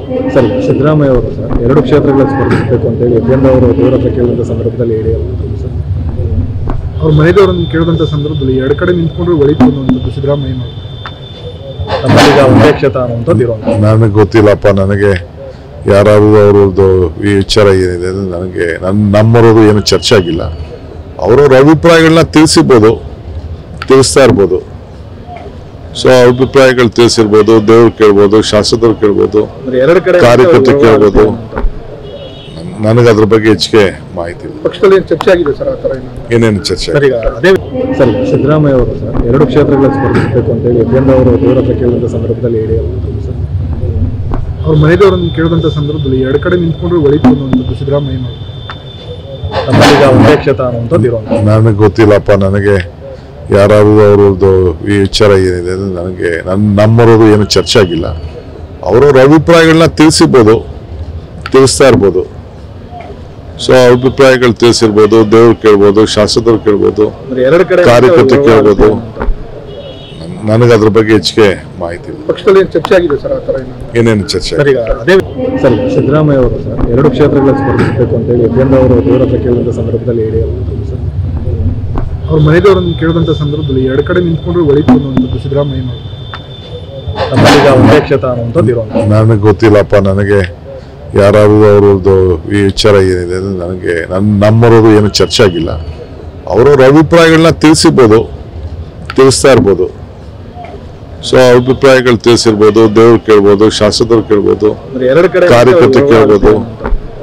sir Siddaramaiah ಅವರು sir ಎರಡು ಕ್ಷೇತ್ರಗಳಲ್ಲಿ ಸ್ಪರ್ಧಿಸಬೇಕು ಅಂತೇಳಿ ಯತೀಂದ್ರ ಅವರು ದೇವರ ಹತ್ರ ಕೇಳಿದಂಥ ಸಂದರ್ಭದಲ್ಲಿ ಹೇಳಿ ಅವರು ಸರ್ ಅವ್ರ ಮನೆದೇವರನ್ನು ಕೇಳಿದಂಥ ಸಂದರ್ಭದಲ್ಲಿ ಎರಡು ಕಡೆ ನಿಂತ್ಕೊಂಡ್ರೆ ಒಳಿತು ಅನ್ನುವಂಥದ್ದು ಸಿದ್ದರಾಮಯ್ಯನವರು ನಮ್ಮಲ್ಲೀಗ ಒಂದೇ ಕ್ಷೇತ್ರ ಅನ್ನುವಂಥದ್ದು ಇರುವಂಥದ್ದು ನನಗೆ ಗೊತ್ತಿಲ್ಲಪ್ಪ ನನಗೆ ಯಾರಾದರೂ ಅವ್ರದ್ದು ಈ ವಿಚಾರ ಏನಿದೆ ಅಂದ್ರೆ ನನಗೆ ನನ್ನ ನಮ್ಮರದು ಏನು ಚರ್ಚೆ ಆಗಿಲ್ಲ ಅವ್ರವ್ರ ಅಭಿಪ್ರಾಯಗಳನ್ನ ತಿಳಿಸಿರ್ಬೋದು ತಿಳಿಸ್ತಾ ಇರ್ಬೋದು ಸೊ ಅಭಿಪ್ರಾಯಗಳು ತಿಳಿಸಿರ್ಬೋದು ದೇವ್ರು ಕೇಳ್ಬೋದು ಶಾಸಕರು ಕೇಳ್ಬೋದು ಅಂದ್ರೆ ಎರಡು ಕಡೆ ಕಾರ್ಯಕರ್ತರು ಕೇಳ್ಬೋದು ನನಗೆ ಅದ್ರ ಬಗ್ಗೆ ಹೆಚ್ಚಿಗೆ ಮಾಹಿತಿ ಇಲ್ಲ ಪಕ್ಷದಲ್ಲಿ ಏನು ಚರ್ಚೆ ಆಗಿದೆ ಸರ್ ಆ ಥರ ಏನು ಏನೇನು ಚರ್ಚೆ ಸರ್ ಈಗ ಅದೇ ಸರ್ ಸಿದ್ದರಾಮಯ್ಯ ಅವರು ಸರ್ ಎರಡು ಕ್ಷೇತ್ರಗಳಲ್ಲಿ ಸ್ಪರ್ಧಿಸಬೇಕು ಅಂತೇಳಿ ಯತೀಂದ್ರ ಅವರು ದೇವರ ಹತ್ರ ಕೇಳಿದಂಥ ಸಂದರ್ಭದಲ್ಲಿ ಹೇಳಿ ಅವರು ಸರ್ ಅವ್ರ ಮನೆದೇವರನ್ನು ಕೇಳಿದಂಥ ಸಂದರ್ಭದಲ್ಲಿ ಎರಡು ಕಡೆ ನಿಂತ್ಕೊಂಡ್ರೆ ಒಳಿತು ಅನ್ನುವಂಥದ್ದು ಸಿದ್ದರಾಮಯ್ಯನವರು ನಮ್ಮಲ್ಲೀಗ ಒಂದೇ ಕ್ಷೇತ್ರ ಅನ್ನುವಂಥದ್ದು ಇರುವಂಥದ್ದು ನನಗೆ ಗೊತ್ತಿಲ್ಲಪ್ಪ ನನಗೆ ಯಾರಾದರೂ ಅವ್ರದ್ದು ಈ ವಿಚಾರ ಏನಿದೆ ಅಂದ್ರೆ ನನಗೆ ನನ್ನ ನಮ್ಮರದು ಏನು ಚರ್ಚೆ ಆಗಿಲ್ಲ ಅವ್ರವ್ರ ಅಭಿಪ್ರಾಯಗಳನ್ನ ತಿಳಿಸಿರ್ಬೋದು ತಿಳಿಸ್ತಾ ಇರ್ಬೋದು ಸೊ ಅಭಿಪ್ರಾಯಗಳು ತಿಳಿಸಿರ್ಬೋದು ದೇವ್ರು ಕೇಳ್ಬೋದು ಶಾಸಕರು ಕೇಳ್ಬೋದು ಅಂದ್ರೆ ಎರಡು ಕಡೆ ಕಾರ್ಯಕರ್ತರು ಕೇಳ್ಬೋದು ನನಗೆ ಅದ್ರ ಬಗ್ಗೆ ಹೆಚ್ಚಿಗೆ ಮಾಹಿತಿ ಇಲ್ಲ ಪಕ್ಷದಲ್ಲಿ ಏನು ಚರ್ಚೆ ಆಗಿದೆ ಸರ್ ಆ ಥರ ಏನು ಏನೇನು ಚರ್ಚೆ ಸರ್ ಈಗ ಅದೇ ಸರ್ ಸಿದ್ದರಾಮಯ್ಯ ಅವರು ಸರ್ ಎರಡು ಕ್ಷೇತ್ರಗಳಲ್ಲಿ ಸ್ಪರ್ಧಿಸಬೇಕು ಅಂತೇಳಿ ಯತೀಂದ್ರ ಅವರು ದೇವರ ಹತ್ರ ಕೇಳಿದಂಥ ಸಂದರ್ಭದಲ್ಲಿ ಹೇಳಿ ಅವರು ಸರ್ ಅವ್ರ ಮನೆದೇವರನ್ನು ಕೇಳಿದಂಥ ಸಂದರ್ಭದಲ್ಲಿ ಎರಡು ಕಡೆ ನಿಂತ್ಕೊಂಡ್ರೆ ಒಳಿತು ಅನ್ನುವಂಥದ್ದು ಸಿದ್ದರಾಮಯ್ಯನವರು ನಮ್ಮಲ್ಲೀಗ ಒಂದೇ ಕ್ಷೇತ್ರ ಅನ್ನುವಂಥದ್ದು ಇರುವಂಥದ್ದು ನನಗೆ ಗೊತ್ತಿಲ್ಲಪ್ಪ ನನಗೆ ಯಾರಾದರೂ ಅವ್ರದ್ದು ಈ ವಿಚಾರ ಏನಿದೆ ಅಂದ್ರೆ ನನಗೆ ನನ್ನ ನಮ್ಮರದು ಏನು ಚರ್ಚೆ ಆಗಿಲ್ಲ ಅವ್ರವ್ರ ಅಭಿಪ್ರಾಯಗಳನ್ನ ತಿಳಿಸಿರ್ಬೋದು ತಿಳಿಸ್ತಾ ಇರ್ಬೋದು ಸೊ ಅಭಿಪ್ರಾಯಗಳು ತಿಳಿಸಿರ್ಬೋದು ದೇವ್ರು ಕೇಳ್ಬೋದು ಶಾಸಕರು ಕೇಳ್ಬೋದು ಅಂದ್ರೆ ಎರಡು ಕಡೆ ಕಾರ್ಯಕರ್ತರು ಕೇಳ್ಬೋದು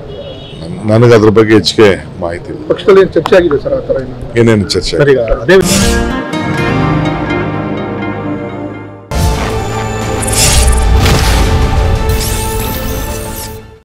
ನನಗೆ ಅದ್ರ ಬಗ್ಗೆ ಹೆಚ್ಚಿಗೆ ಮಾಹಿತಿ ಇಲ್ಲ ಪಕ್ಷದಲ್ಲಿ ಏನು ಚರ್ಚೆ ಆಗಿದೆ ಸರ್ ಆ ಥರ ಏನು ಏನೇನು ಚರ್ಚೆ ಸರ್ ಈಗ ಅದೇ